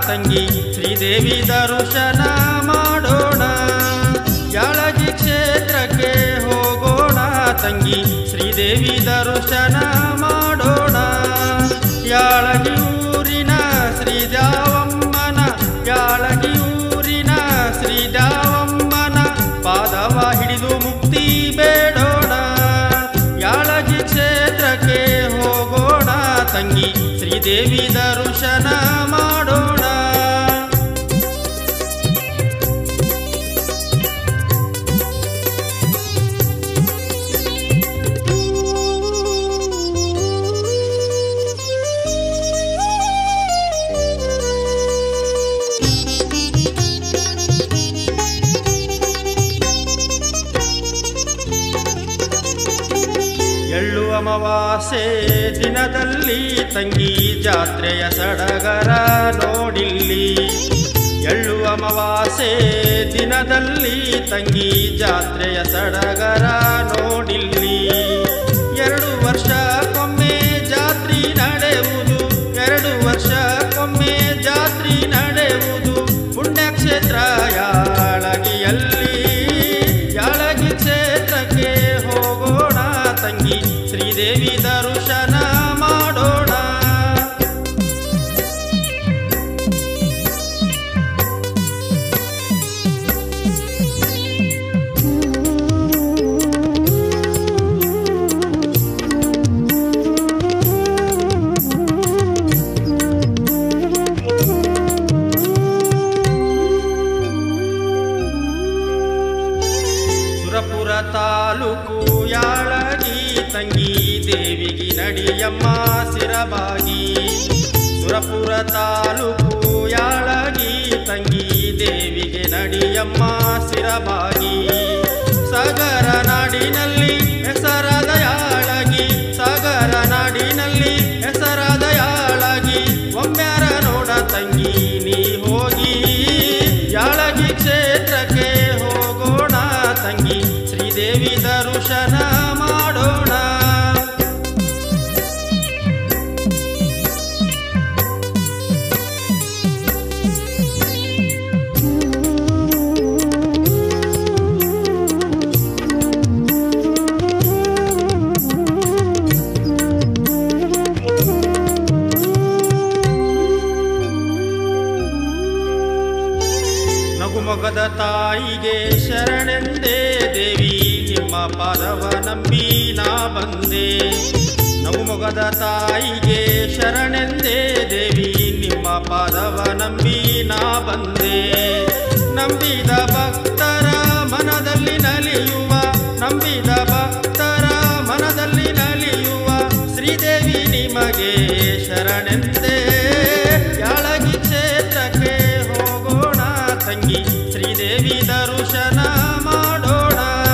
ತಂಗಿ ಶ್ರೀದೇವಿ ದರ್ಶನ ಮಾಡೋಣ ಯಾಳಗಿ ಕ್ಷೇತ್ರಕ್ಕೆ ಹೋಗೋಣ ತಂಗಿ ಶ್ರೀದೇವಿ ದರ್ಶನ ಮಾಡೋಣ ಯಾಳಗಿ ಊರಿನ ಶ್ರೀದ್ಯಾವಮ್ಮನ ಯಾಳಗಿ ಊರಿನ ಶ್ರೀದ್ಯಾವಮ್ಮನ ಪಾದವ ಹಿಡಿದು ಮುಕ್ತಿ ಬೇಡೋಣ ಯಾಳಗಿ ಕ್ಷೇತ್ರಕ್ಕೆ ಹೋಗೋಣ ತಂಗಿ ಶ್ರೀದೇವಿ ದರ್ಶನ ಮಾಡೋಣ ಎಳ್ಳು ಅಮಾವಾಸೆ ದಿನದಲ್ಲಿ ತಂಗಿ ಜಾತ್ರೆಯ ಸಡಗರ ನೋಡಿಲ್ಲಿ ಎಳ್ಳು ಅಮಾವಾಸೆ ದಿನದಲ್ಲಿ ತಂಗಿ ಜಾತ್ರೆಯ ಸಡಗರ ನೋಡಿಲ್ಲಿ ಎರಡು ವರ್ಷಕ್ಕೊಮ್ಮೆ ಜಾತ್ರೆ ನಡೆಯುವುದು ಎರಡು ವರ್ಷಕ್ಕೊಮ್ಮೆ ಜಾತ್ರೆ ನಡೆಯುವುದು ಪುಣ್ಯಕ್ಷೇತ್ರ ಯಾಳಗಿಯಲ್ಲಿ ಯಾಳಗಿ ಕ್ಷೇತ್ರಕ್ಕೆ ಹೋಗೋಣ ತಂಗಿ ಶ್ರೀದೇವಿ ದರ್ಶನ ಮಾಡೋಣ ಸುರಪುರ ತಾಲೂಕು ಯಾಳಗಿ ತಂಗಿ ದೇವಿಗೆ ನಡಿಯಮ್ಮ ಸಿರಬಾಗಿ ಸುರಪುರ ತಾಲೂಕು ಯಾಳಗಿ ತಂಗಿ ದೇವಿಗೆ ನಡಿಯಮ್ಮ ಸಿರಬಾಗಿ ಸಾಗರ ನಾಡಿನಲ್ಲಿ ಹೆಸರಾದ ಯಾಳಗಿ ಸಾಗರ ನಾಡಿನಲ್ಲಿ ಹೆಸರಾದ ಯಾಳಗಿ ಒಮ್ಮ್ಯಾರ ನೋಡ ತಂಗಿ ನೀ ಹೋಗಿ ಯಾಳಗಿ ಕ್ಷೇತ್ರಕ್ಕೆ ಹೋಗೋಣ ತಂಗಿ ಶ್ರೀದೇವಿ ದರ್ಶನ ಮಾಡೋಣ ನಗುಮೊಗದ ತಾಯಿಗೆ ಶರಣೆಂದೇ ದೇವಿ ನಿಮ್ಮ ಪಾದವ ನಂಬಿ ನಾ ಬಂದೆ ನಗುಮೊಗದ ತಾಯಿಗೆ ಶರಣೆಂದೇ ದೇವಿ ನಿಮ್ಮ ಪಾದವ ನಂಬಿ ನಾ ಬಂದೆ ನಂಬಿದ ಭಕ್ತರ ಮನದಲ್ಲಿ ನಲಿಯುವ ನಂಬಿದ ಭಕ್ತರ ಮನದಲ್ಲಿ ನಲಿಯುವ ಶ್ರೀದೇವಿ ನಿಮಗೆ ಶರಣೆಂದೇ ಯಾಳಗಿ ಕ್ಷೇತ್ರಕ್ಕೆ ಹೋಗೋಣ ತಂಗಿ ಶ್ರೀದೇವಿ ದರ್ಶನ ಮಾಡೋಣ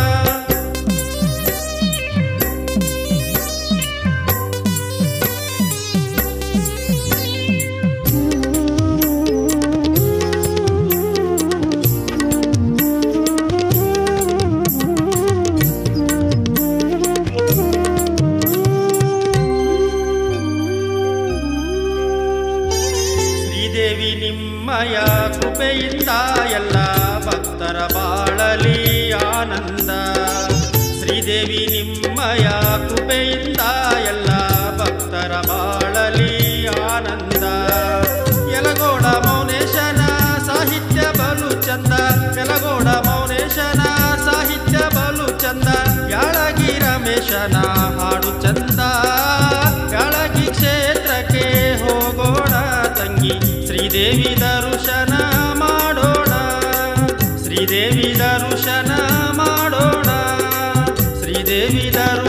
ಶ್ರೀದೇವಿ ನಿಮ್ಮಯ ಕೃಪೆಯಿಂದ ಎಲ್ಲ ಭಕ್ತರ ಬಾಳಲಿ ಆನಂದ ಶ್ರೀದೇವಿ ನಿಮ್ಮಯ ಕೃಪೆಯಿಂದ ಎಲ್ಲ ಭಕ್ತರ ಬಾಳಲಿ ಆನಂದ ಯಲಗೋಡ ಮೌನೇಶನ ಸಾಹಿತ್ಯ ಬಲು ಚಂದ ಯಲಗೋಡ ಮೌನೇಶನ ಸಾಹಿತ್ಯ ಬಲು ಚಂದ ಯಾಳಗಿ ರಮೇಶನ ಹಾಡು ಚಂದ ಯಾಳಗಿ ಕ್ಷೇತ್ರಕ್ಕೆ ಹೋಗೋಣ ತಂಗಿ ಶ್ರೀದೇವಿ ದರ್ಶನ ಮಾಡೋಣ ಶ್ರೀದೇವಿ ದರ್ಶನ ಮಾಡೋಣ ಶ್ರೀದೇವಿ ದರ್ಶನ